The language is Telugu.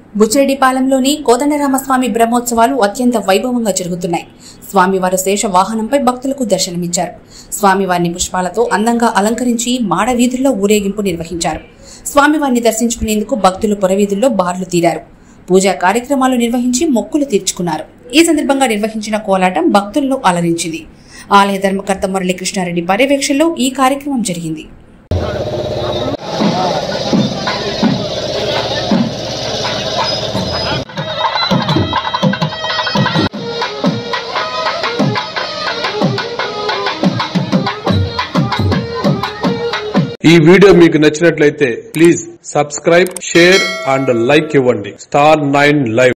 బుచ్చిరెడ్డిపాలెంలోని కోదండరామస్వామి బ్రహ్మోత్సవాలు అత్యంత వైభవంగా జరుగుతున్నాయి స్వామివారు శేష వాహనంపై భక్తులకు దర్శనమిచ్చారు స్వామివారిని పుష్పాలతో అందంగా అలంకరించి మాడ వీధుల్లో ఊరేగింపు నిర్వహించారు స్వామివారిని దర్శించుకునేందుకు భక్తులు పొరవీధుల్లో బార్లు తీరారు పూజా కార్యక్రమాలు నిర్వహించి మొక్కులు తీర్చుకున్నారు ఈ సందర్భంగా నిర్వహించిన కోలాటం భక్తులను అలరించింది ఆలయ ధర్మకర్త మురళీకృష్ణారెడ్డి పర్యవేక్షణలో ఈ కార్యక్రమం జరిగింది ఈ వీడియో మీకు నచ్చినట్లయితే please subscribe share and like ఇవ్వండి స్టార్ నైన్ లైవ్